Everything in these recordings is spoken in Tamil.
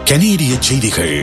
கனேடிய செய்திகள்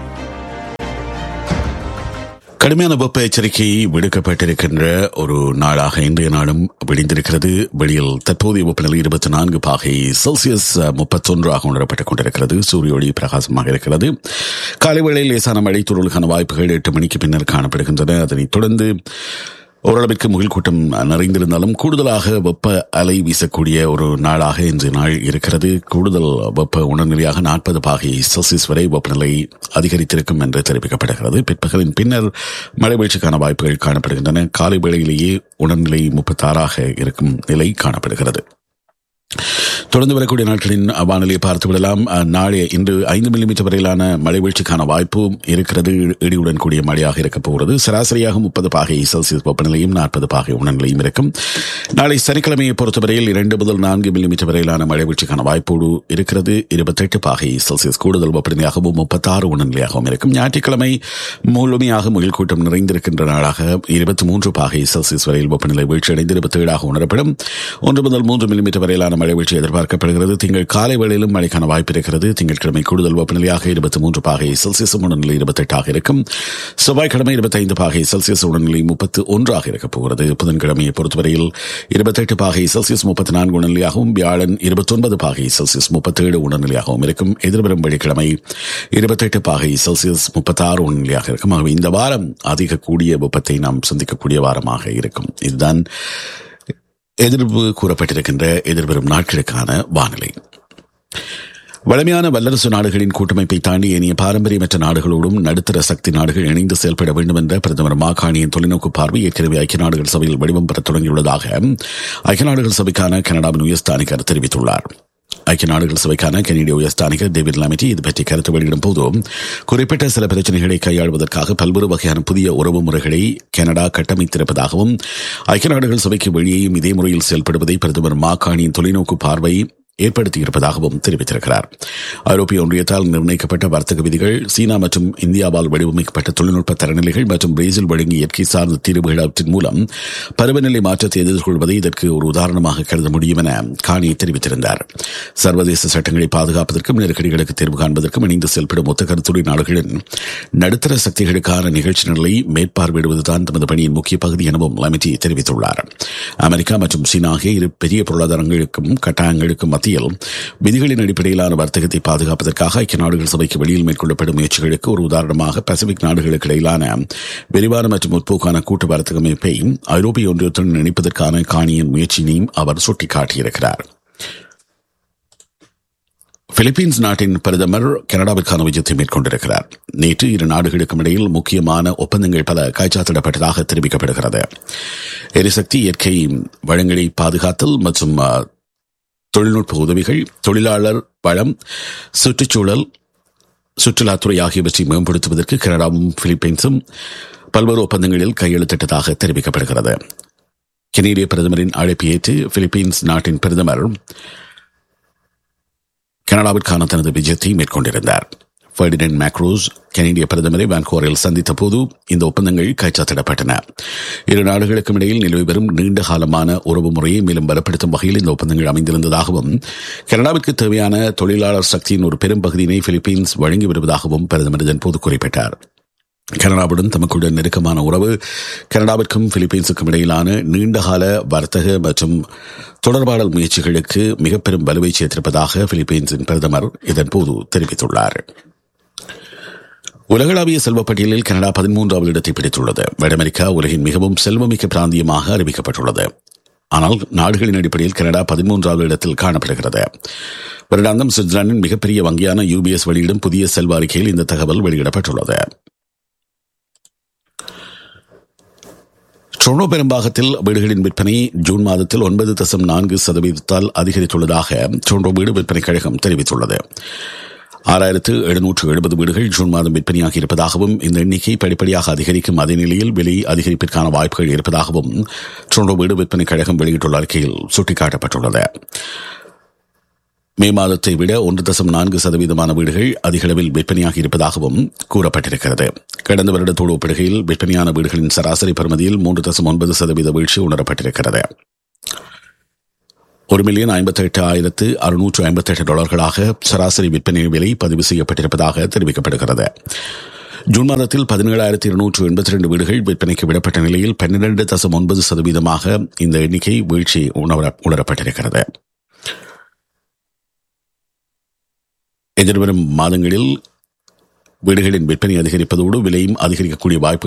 கடுமையான வெப்ப எச்சரிக்கை விடுக்கப்பட்டிருக்கின்ற ஒரு நாளாக இன்றைய நாளும் விடிந்திருக்கிறது வெளியில் தற்போதைய வெப்பநிலை இருபத்தி நான்கு பாகை செல்சியஸ் முப்பத்தொன்றாக உணரப்பட்டுக் கொண்டிருக்கிறது சூரிய ஒளி பிரகாசமாக இருக்கிறது காலை வேளையில் லேசான மழை துறலுக்கான வாய்ப்புகள் எட்டு மணிக்கு பின்னர் காணப்படுகின்றன அதனைத் தொடர்ந்து ஓரளவிற்கு முகில் கூட்டம் நிறைந்திருந்தாலும் கூடுதலாக வெப்ப அலை வீசக்கூடிய ஒரு நாளாக இன்று நாள் இருக்கிறது கூடுதல் வெப்ப உணர்நிலையாக நாற்பது பாகை செல்சியஸ் வரை வெப்பநிலை அதிகரித்திருக்கும் என்று தெரிவிக்கப்படுகிறது பிற்பகலின் பின்னர் மழை வீழ்ச்சிக்கான வாய்ப்புகள் காணப்படுகின்றன காலை வேளையிலேயே உணர்நிலை முப்பத்தாறாக இருக்கும் நிலை காணப்படுகிறது தொடர்ந்து வரக்கூடிய நாட்களின் வானிலையை பார்த்து விடலாம் நாளை இன்று ஐந்து மில்லிமீட்டர் வரையிலான மழை வீழ்ச்சிக்கான வாய்ப்பு இருக்கிறது இடியுடன் கூடிய மழையாக இருக்க போகிறது சராசரியாக முப்பது பாகை செல்சியஸ் வெப்பநிலையும் நாற்பது பாகை உணர்நிலையும் இருக்கும் நாளை சனிக்கிழமையை பொறுத்தவரையில் இரண்டு முதல் நான்கு மில்லிமீட்டர் வரையிலான மழை வீழ்ச்சிக்கான வாய்ப்போடு இருக்கிறது இருபத்தெட்டு பாகை செல்சியஸ் கூடுதல் வெப்பநிலையாகவும் முப்பத்தாறு உணர்நிலையாகவும் இருக்கும் ஞாயிற்றுக்கிழமை முழுமையாக முகில் கூட்டம் நிறைந்திருக்கின்ற நாளாக இருபத்தி மூன்று பாகை செல்சியஸ் வரையில் வெப்பநிலை வீழ்ச்சியடைந்து இருபத்தி ஏழாக உணரப்படும் ஒன்று முதல் மூன்று மில்லிமீட்டர் வரையிலான மழை வீழ்ச்சி எதிர்பார்க்கப்படுகிறது திங்கள் காலை வேளையிலும் மழைக்கான வாய்ப்பு இருக்கிறது திங்கட்கிழமை கூடுதல் வெப்பநிலையாக இருபத்தி மூன்று பாகை செல்சியஸ் உடல்நிலை இருபத்தி எட்டாக இருக்கும் செவ்வாய்க்கிழமை இருபத்தி ஐந்து பாகை செல்சியஸ் உடல்நிலை முப்பத்து ஒன்றாக இருக்கப் போகிறது புதன்கிழமையை பொறுத்தவரையில் இருபத்தெட்டு பாகை செல்சியஸ் முப்பத்தி நான்கு உடல்நிலையாகவும் வியாழன் இருபத்தி ஒன்பது பாகை செல்சியஸ் முப்பத்தி ஏழு உடல்நிலையாகவும் இருக்கும் எதிர்வரும் வெள்ளிக்கிழமை இருபத்தெட்டு பாகை செல்சியஸ் முப்பத்தாறு உடல்நிலையாக இருக்கும் ஆகவே இந்த வாரம் அதிக கூடிய வெப்பத்தை நாம் சந்திக்கக்கூடிய வாரமாக இருக்கும் இதுதான் எதிர்ப்பு கூறப்பட்டிருக்கின்ற எதிர்வரும் நாட்களுக்கான வானிலை வலிமையான வல்லரசு நாடுகளின் கூட்டமைப்பை தாண்டி ஏனைய பாரம்பரியமற்ற நாடுகளோடும் நடுத்தர சக்தி நாடுகள் இணைந்து செயல்பட வேண்டும் என்ற பிரதமர் மாகாணியின் தொலைநோக்கு பார்வை ஏற்கனவே ஐக்கிய நாடுகள் சபையில் வடிவம் பெற தொடங்கியுள்ளதாக ஐக்கிய நாடுகள் சபைக்கான கனடாவின் உயர்ஸ்தானிகர் தெரிவித்துள்ளார் ஐக்கிய நாடுகள் சபைக்கான கனடிய உயர்ஸ்தானிகர் டேவிட் லாமிட்டி இது பற்றி கருத்து வெளியிடும் போது குறிப்பிட்ட சில பிரச்சனைகளை கையாள்வதற்காக பல்வேறு வகையான புதிய உறவு முறைகளை கனடா கட்டமைத்திருப்பதாகவும் ஐக்கிய நாடுகள் சபைக்கு வெளியேயும் இதே முறையில் செயல்படுவதை பிரதமர் மாகாணியின் தொலைநோக்கு பார்வை ஏற்படுத்தியிருப்பதாகவும் தெரிவித்திருக்கிறார் ஐரோப்பிய ஒன்றியத்தால் நிர்ணயிக்கப்பட்ட வர்த்தக விதிகள் சீனா மற்றும் இந்தியாவால் வடிவமைக்கப்பட்ட தொழில்நுட்ப தரநிலைகள் மற்றும் பிரேசில் வழங்கிய இயற்கை சார்ந்த தீர்வுகள் அவற்றின் மூலம் பருவநிலை மாற்றத்தை எதிர்கொள்வதை இதற்கு ஒரு உதாரணமாக கருத முடியும் என காணி தெரிவித்திருந்தார் சர்வதேச சட்டங்களை பாதுகாப்பதற்கும் நெருக்கடிகளுக்கு தீர்வு காண்பதற்கும் இணைந்து செயல்படும் ஒத்த கருத்துடைய நாடுகளின் நடுத்தர சக்திகளுக்கான நிகழ்ச்சி நிலை மேற்பார்வையிடுவதுதான் தமது பணியின் முக்கிய பகுதி எனவும் லமிட்டி தெரிவித்துள்ளார் அமெரிக்கா மற்றும் சீனா ஆகிய இரு பெரிய பொருளாதாரங்களுக்கும் கட்டாயங்களுக்கும் மத்திய மத்தியில் விதிகளின் அடிப்படையிலான வர்த்தகத்தை பாதுகாப்பதற்காக ஐக்கிய நாடுகள் சபைக்கு வெளியில் மேற்கொள்ளப்படும் முயற்சிகளுக்கு ஒரு உதாரணமாக பசிபிக் நாடுகளுக்கு இடையிலான விரிவான மற்றும் முற்போக்கான கூட்டு வர்த்தக அமைப்பை ஐரோப்பிய ஒன்றியத்துடன் இணைப்பதற்கான காணியின் முயற்சியினையும் அவர் சுட்டிக்காட்டியிருக்கிறார் பிலிப்பீன்ஸ் நாட்டின் பிரதமர் கனடாவிற்கான விஜயத்தை மேற்கொண்டிருக்கிறார் நேற்று இரு நாடுகளுக்கும் இடையில் முக்கியமான ஒப்பந்தங்கள் பல கைச்சாத்திடப்பட்டதாக தெரிவிக்கப்படுகிறது எரிசக்தி இயற்கை வளங்களை பாதுகாத்தல் மற்றும் தொழில்நுட்ப உதவிகள் தொழிலாளர் வளம் சுற்றுச்சூழல் சுற்றுலாத்துறை ஆகியவற்றை மேம்படுத்துவதற்கு கனடாவும் பிலிப்பைன்ஸும் பல்வேறு ஒப்பந்தங்களில் கையெழுத்திட்டதாக தெரிவிக்கப்படுகிறது கெனடிய பிரதமரின் அழைப்பு ஏற்று பிலிப்பீன்ஸ் நாட்டின் பிரதமர் கனடாவிற்கான தனது விஜயத்தை மேற்கொண்டிருந்தார் ஃபெர்டினண்ட் மேக்ரோஸ் கனடிய பிரதமரை வான்கோரில் சந்தித்த போது இந்த ஒப்பந்தங்கள் கைச்சாத்திடப்பட்டன இரு நாடுகளுக்கும் இடையில் நிலவி வரும் நீண்ட காலமான உறவு முறையை மேலும் பலப்படுத்தும் வகையில் இந்த ஒப்பந்தங்கள் அமைந்திருந்ததாகவும் கனடாவிற்கு தேவையான தொழிலாளர் சக்தியின் ஒரு பெரும் பகுதியினை பிலிப்பீன்ஸ் வழங்கி வருவதாகவும் பிரதமர் இதன்போது குறிப்பிட்டார் கனடாவுடன் தமக்குடன் நெருக்கமான உறவு கனடாவிற்கும் பிலிப்பீன்ஸுக்கும் இடையிலான நீண்டகால வர்த்தக மற்றும் தொடர்பாடல் முயற்சிகளுக்கு மிக பெரும் வலுவை சேர்த்திருப்பதாக பிலிப்பீன்ஸின் பிரதமர் இதன்போது தெரிவித்துள்ளார் உலகளாவிய செல்வப்பட்டியலில் கனடா பதிமூன்றாவது இடத்தை பிடித்துள்ளது வட அமெரிக்கா உலகின் மிகவும் செல்வமிக்க பிராந்தியமாக அறிவிக்கப்பட்டுள்ளது ஆனால் நாடுகளின் அடிப்படையில் கனடா பதிமூன்றாவது இடத்தில் காணப்படுகிறது வருடாந்தம் சுவிட்சர்லாந்தின் மிகப்பெரிய வங்கியான யூபிஎஸ் வெளியிடும் புதிய செல்வ அறிக்கையில் இந்த தகவல் வெளியிடப்பட்டுள்ளது டொரோ பெரும்பாகத்தில் வீடுகளின் விற்பனை ஜூன் மாதத்தில் ஒன்பது தசம் நான்கு சதவீதத்தால் அதிகரித்துள்ளதாக டொரோ வீடு விற்பனை கழகம் தெரிவித்துள்ளது ஆறாயிரத்து எழுநூற்று எழுபது வீடுகள் ஜூன் மாதம் விற்பனையாகி இருப்பதாகவும் இந்த எண்ணிக்கை படிப்படியாக அதிகரிக்கும் அதே நிலையில் விலை அதிகரிப்பிற்கான வாய்ப்புகள் இருப்பதாகவும் டொரோ வீடு விற்பனை கழகம் வெளியிட்டுள்ள அறிக்கையில் சுட்டிக்காட்டப்பட்டுள்ளது மே மாதத்தை விட ஒன்று தசம் நான்கு சதவீதமான வீடுகள் அதிக அளவில் விற்பனையாகி இருப்பதாகவும் கூறப்பட்டிருக்கிறது கடந்த வருடத்தோடு ஒப்பிடுகையில் விற்பனையான வீடுகளின் சராசரி பெறுமதியில் மூன்று தசம் ஒன்பது சதவீத வீழ்ச்சி உணரப்பட்டிருக்கிறது ஒரு மில்லியன் ஐம்பத்தி எட்டு ஆயிரத்து அறுநூற்று ஐம்பத்தி எட்டு டாலர்களாக சராசரி விற்பனை விலை பதிவு செய்யப்பட்டிருப்பதாக தெரிவிக்கப்படுகிறது ஜூன் மாதத்தில் பதினேழாயிரத்தி இருநூற்று எண்பத்தி ரெண்டு வீடுகள் விற்பனைக்கு விடப்பட்ட நிலையில் பன்னிரண்டு தசம் ஒன்பது சதவீதமாக இந்த எண்ணிக்கை வீழ்ச்சி உணர உணரப்பட்டிருக்கிறது எதிர்வரும் மாதங்களில் வீடுகளின் விற்பனை அதிகரிப்பதோடு விலையும் அதிகரிக்கக்கூடிய வாய்ப்பு